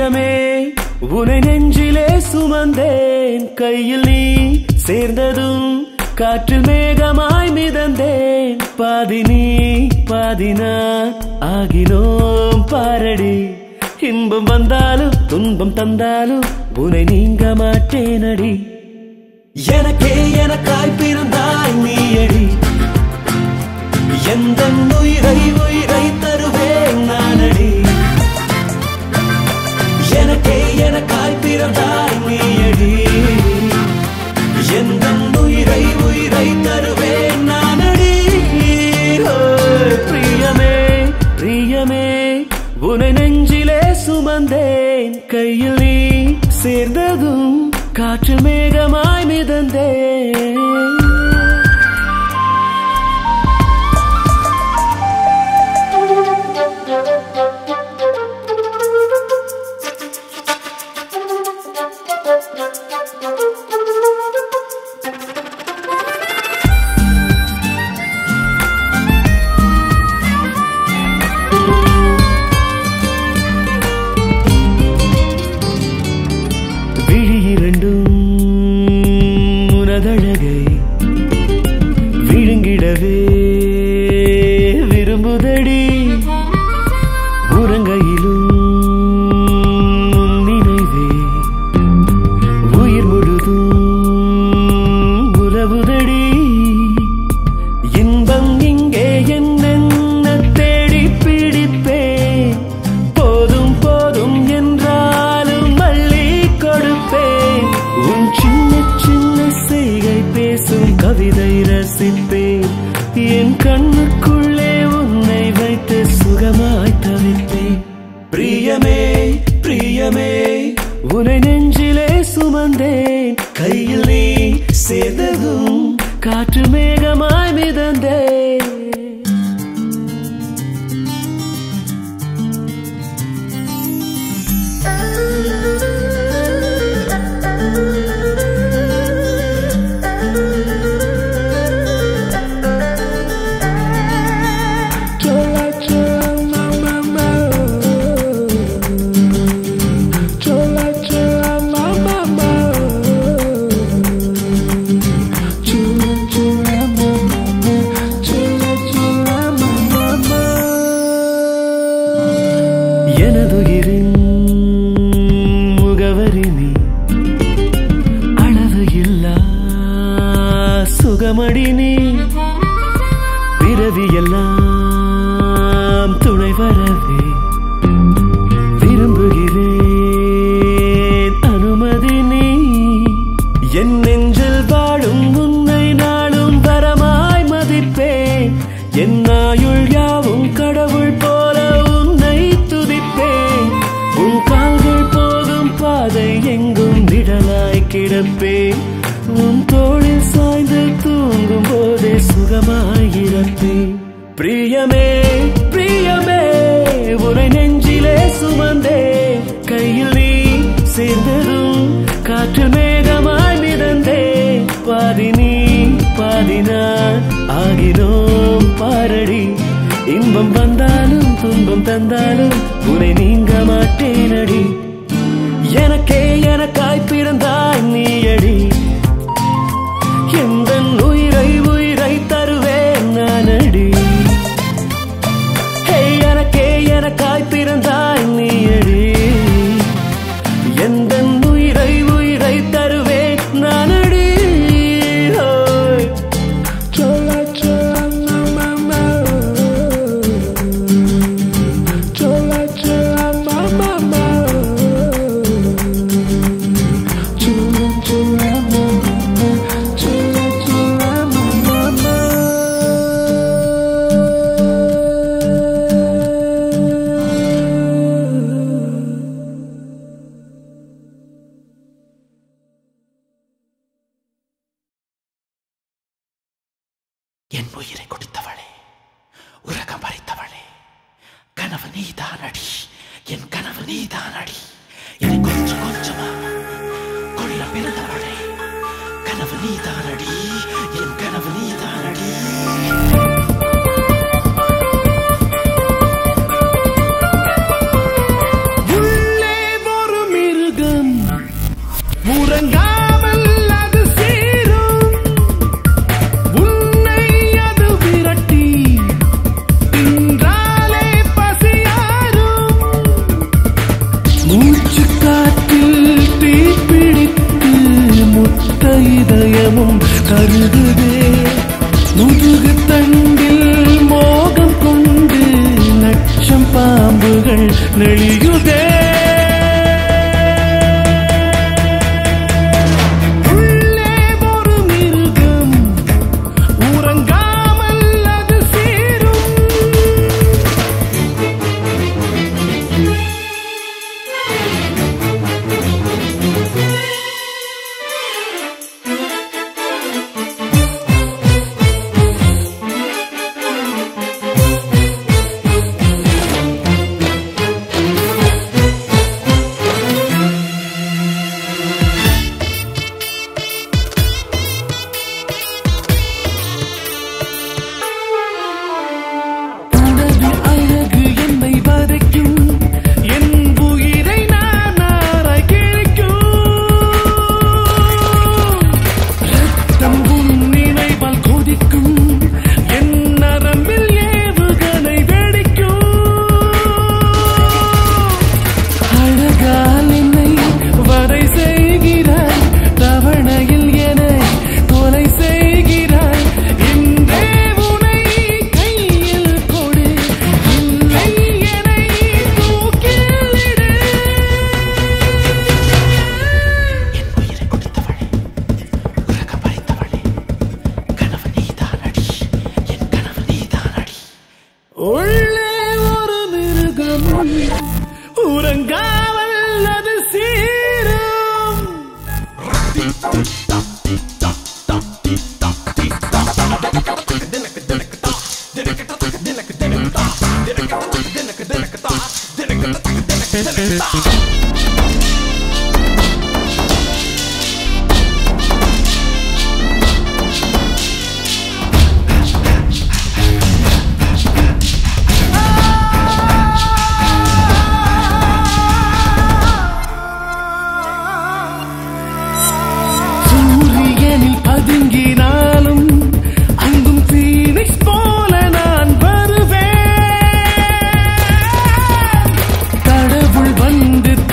பிரியமே உனை நெஞ்சிலே சுமந்தேன் கையில் நீ சேர்ந்ததும் காற்றில் மேகமாய் மிதந்தேன் பாதி நீ பாதி நான் ஆகினோம் பாரடி இன்பம் வந்தாலும் துன்பம் தந்தாலும் உனை நீங்க மாட்டேனடி எனக்கே எனக்காய் பிறந்தாய் நீயடி எந்த உயிரை உயிரை தருவேன் நானடி எனக்கே எனக்காய் பிறந்தாய் நீயடி எந்த உயிரை உயிரை தருவேன் நானடி ஓ, பிரியமே பிரியமே உனை நெஞ்சிலே சுமந்தேன் கையில் நீ சேர்ந்ததும் காற்று மேகமாய் மிதந்தேன் விழி இரண்டும் உனதழகை விழுங்கிடவே விரும்புதடி உறங்கையிலும் உன் நினைவே உயிர் முழுதும் உறவுதடி இன்பம் இங்கே என்னென்ன தேடி பிடிப்பேன் போதும் போதும் என்றாலும் மல்லி கொடுப்பேன் உன் சின்ன சின்ன செய்கை பேசும் கவிதை ரசிப்பேன் என் கண்ணுக்குள்ளே உன்னை வைத்து சுகமாய் தவிப்பேன் பிரியமே பிரியமே உனை நெஞ்சிலே சுமந்தேன் கையில் நீ சேர்ந்ததும் காற்று மேகமாய் மிதந்தேன் Chola chola mama Chola chola mama Chola chola mama Chola chola mama எனதுயிரின் முகவரி நீ அளவு இல்லா சுகமடி நீ பிறவியெல்லாம் துணை வரவே விரும்புகிறேன் அனுமதி நீ என் நெஞ்சில் வாழும் உன்னை நாளும் வரமாய் மதிப்பேன் என் ஆயுள் யாவும் கடவுள் போல உன்னை துதிப்பேன் உன் கால்கள் போகும் பாதை எங்கும் நிழலாய் கிடப்பேன் உன் தோளில் சாய்ந்து தூங்கும் போதே சுகமாயிருப்பேன் பிரியமே பிரியமே உனை நெஞ்சிலே சுமந்தே கையில் நீ சேர்ந்ததும் காற்று மேகமாய் மிதந்தே பாதி நீ பாதி நான் ஆகினோம் பாரடி இன்பம் வந்தாலும் துன்பம் தந்தாலும் உனை நீங்க மாட்டேனடி எனக்கே எனக்காய் பிறந்தாய் நீயடி எந்த உயிரை உயிரை தருவேன் நானடி ஹே, எனக்கே எனக்காய் பிறந்தாய் நீயடி எந்த உயிரை உயிரை தருவேன் நானடி ஹோய். Chola chola mama Chola chola mama Chola chola mama Chola chola mama என் உயிரை கொடுத்தவளே உலகம் பறித்தவளே கனவு நீதானடி என் கனவு நீதானடி என்னை கொஞ்சம் கொஞ்சமா கொள்ள பிறந்தவளே கனவு நீதானடி என் கனவு நீதானடி உள்ளே முதுகு தண்டில் மோகம் கொண்டு லட்சம் பாம்புகள் நெளியுதே உள்ளே ஒரு மிருகம் உறங்காமல் அது சேரும் உனது அழகு என்னை வதைக்கும் என் உயிரை நான் ஆராய் கிழிக்கும் ரத்தம் உன் நினைவால் கொதிக்கும் என் நரம்பில் ஏவுகணை வெடிக்கும் அழகால் என்னை வரை செய்கிறாய் தவணையில் என கொலை செய்கிறாய் இன்றே உனை கையில் கொடு இல்லை என்னை தூக்கிலிடு என் உயிரை கொடுத்தவளே உறக்க பறித்தவளே கனவு நீதானடி என் கனவு நீதானடி உள்ளே ஒரு மிருகம் உறங்காமல் அது சீரும் சூரியனில் பதுங்கினாலும் அங்கும் பீனிக்ஸ் போல நான் வருவேன் கடவுள் வந்து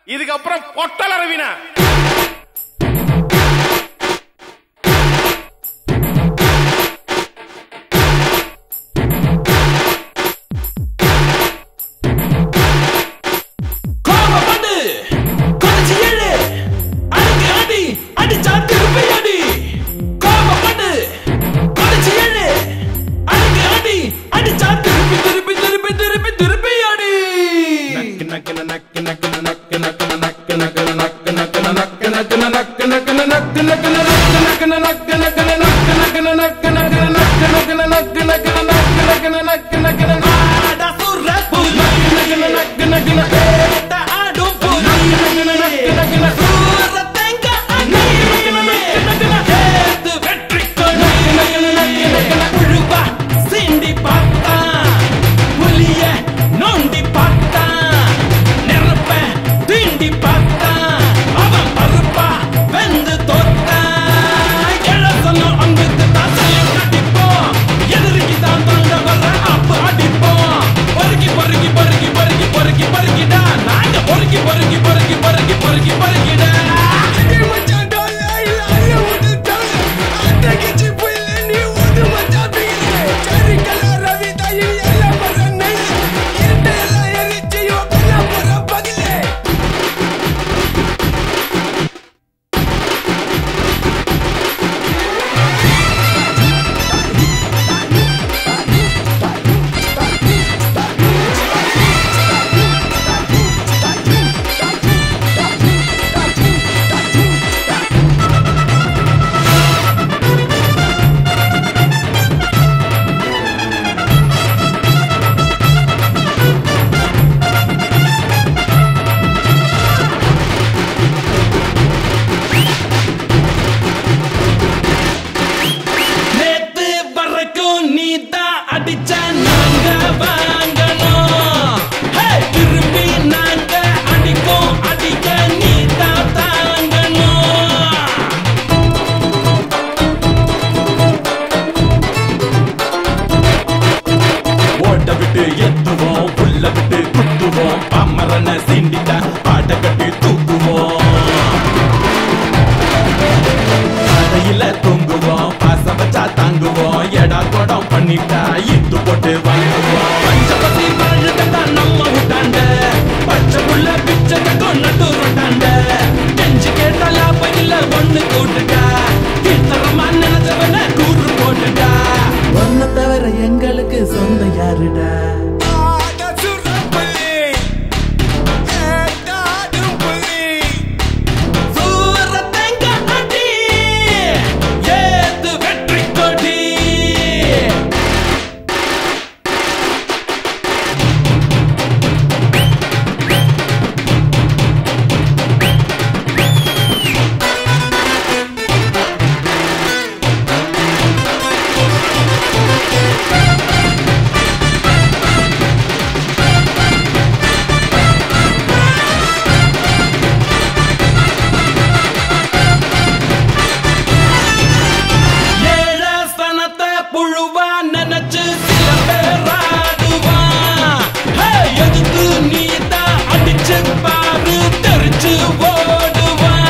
இதுக்கப்புறம் பொட்டல ரவினா கோபப்படு கொதிச்சு எழு அடிக்கு அடி அடிச்சா திருப்பி அடி கோபப்படு கொதிச்சு எழு அடிக்கு அடி அடிச்சா திருப்பி திருப்பி திருப்பி திருப்பி திருப்பி அடி ஆடா சுர புலி வேட்ட ஆடும் புலி சூர தேங்க அணி ஏத்து வெற்றி கொடி புழுவா சீண்டி பார்த்தா புலிய நோண்டி பார்த்தா நெருப்ப தீண்டி பார்த்தா அவன் பருப்பா வெந்து தோத்தா எழ சொன்ன அங்குக்கு தான் தலையை கட்டிப்போம் எதிரிக்கு தான் தொண்ட வர அப்ப அடிப்போம் பொறுக்கி பொறுக்கி பொறுக்கி பொறுக்கி பொறுக்கி பொறுக்கிடா நாங்க பொறுக்கி பொறுக்கி பொறுக்கி பொறுக்கி பொறுக்கி பொறுக்கிடா நேத்து வரைக்கும் நீ தான் அடிச்ச நாங்க வாங்கணும் ஹே, திரும்பி நாங்க அடிப்போம் அடிக்க நீ தான் தாங்கணும் ஓட்ட விட்டு எத்துவோம் புல்ல விட்டு குத்துவோம் பம்மரன சீண்டிட்டா பாட்ட கட்டி தூக்குவோம் அடையில தூங்குவோம் பாசம் வச்சா தாங்குவோம் எடா கொடம் பண்ணிட்டா இட்டு போட்டு வாங்குவோம் பஞ்சபதி வாழ்க்கை நம்ம விட்டாண்ட பச்சை புள்ள பிச்சை கொண்டு ரொட்டாண்ட கெஞ்சு கேட்டா லாபம் இல்ல ஒண்ணு கூட்டுட்டா கீழ்த்தரமா நினைச்சவன கூறு போட்டுட்டா ஒன்ன தவிர எங்களுக்கு சொந்தம் யாருடா சூர தேங்க அடி ஏத்து வெற்றி கொடி ஏழ சனத்தை புழுவா நினைச்சு சில பேர் ஆடுவான் ஹே, எதுக்கு நீ தான் அடிச்சு பாரு தெரிச்சு ஓடுவான்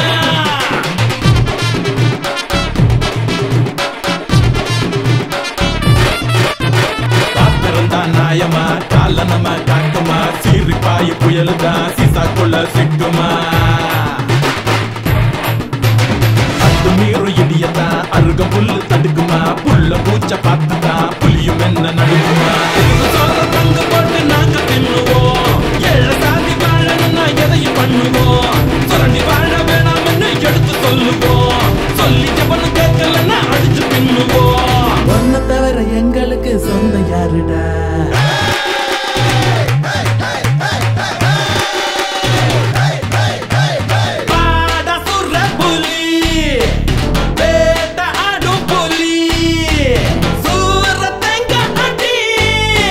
காத்திருந்தா நாயமா கால நம்ம காக்குமா சீறி பாய் புயலுதான் சீசாக்குள்ள சிக்குமா அத்து மீறு இடியத்தான் அருகம் புல்லு தடுக்குமா புல்ல பூச்ச பார்த்துதான் புலியும் என்ன நடுக்குமா சோற பங்கு போட்டு நாங்க தின்னுவோம் ஏழ சாதி வாழணும்னா எதையும் பண்ணுவோம் சுரண்டி வாழ வேணாம்னு எடுத்து சொல்லுவோம் சொல்லி ஜபனு கேட்கலன்னா அடிச்சு பின்னுவோம் ஒன்ன தவிர எங்களுக்கு சொந்தம் யாருடா பாட சுர புலி வேட்ட ஆடும் புலி சூர தேங்க அடி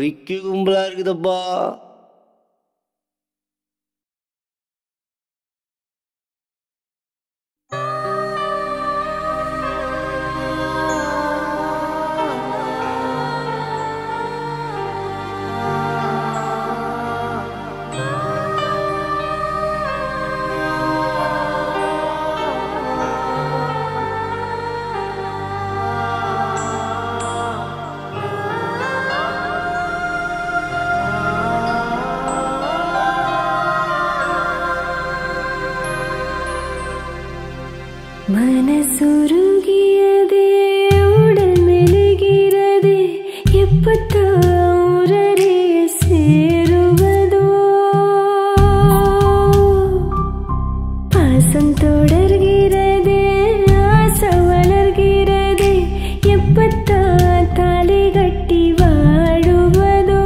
பொறிக்கு கும்பலா இருக்குதப்பா மனசுருகியதே உடல் மெழுகிறதே எப்பத்தான் உரறிய சேருவதோ பாசம் தொடர்கிறதே ஆசை வளர்கிறதே எப்பத்தான் தாலி கட்டி வாழுவதோ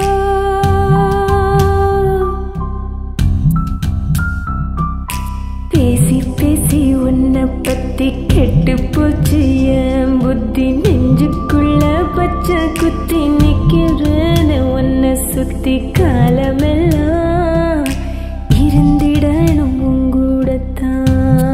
பேசி பேசி உன்னை பத்தி கெட்டு போச்சு என் புத்தி நெஞ்சுக்குள்ள பச்சை குத்தி நிக்கிறேன்னு உன்னை சுத்தி காலமெல்லாம் இருந்திடணும் உங்கூடத்தான்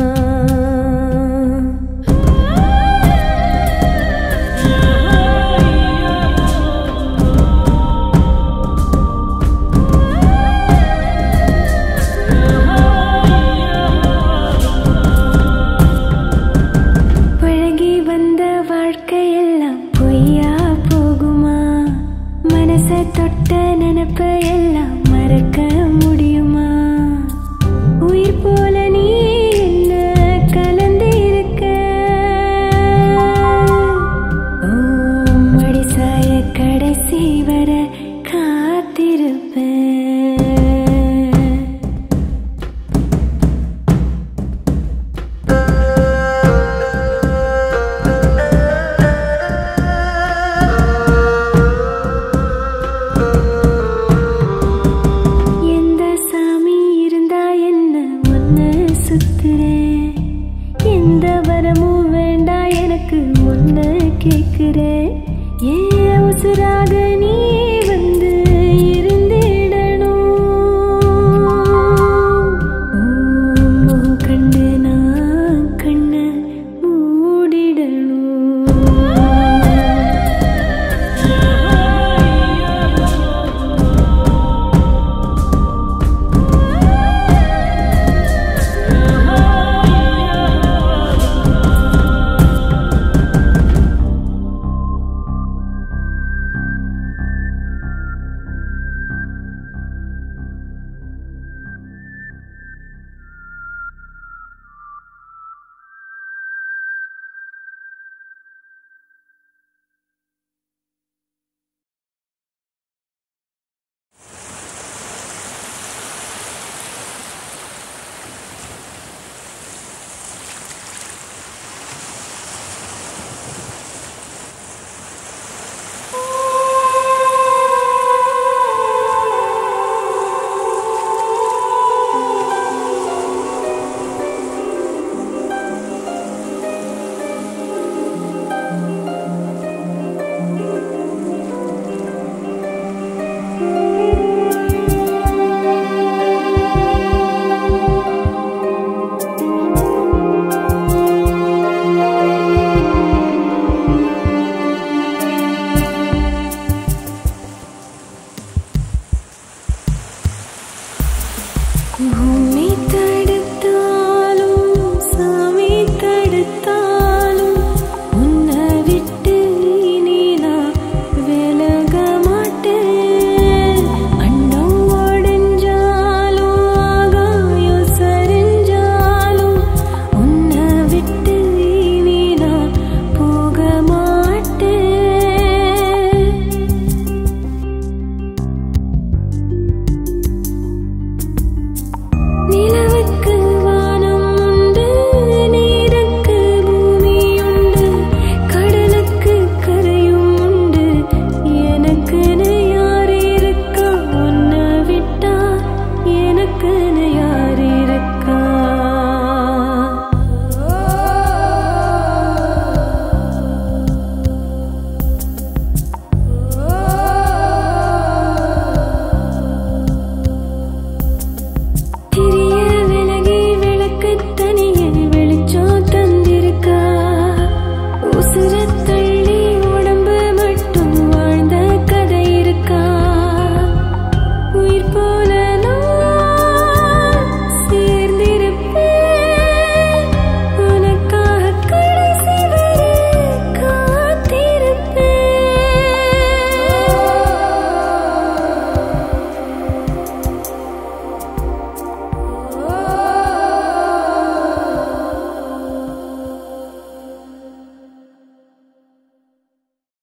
பழகி வந்த வாழ்க்கையெல்லாம் பொய்யா போகுமா மனச தொட்ட நினைப்ப எல்லாம் மறக்க முடியுமா உயிர் போல நீ என்ன கலந்து இருக்க ஓ, மடி சாய கடைசி வர காத்திருப்பேன் எந்த சாமி இருந்தா என்ன ஒன்ன சுத்துறேன் எந்த வரமும் வேண்டாம் எனக்கு ஒன்ன கேக்குறேன் ஏன் உசுராக நீ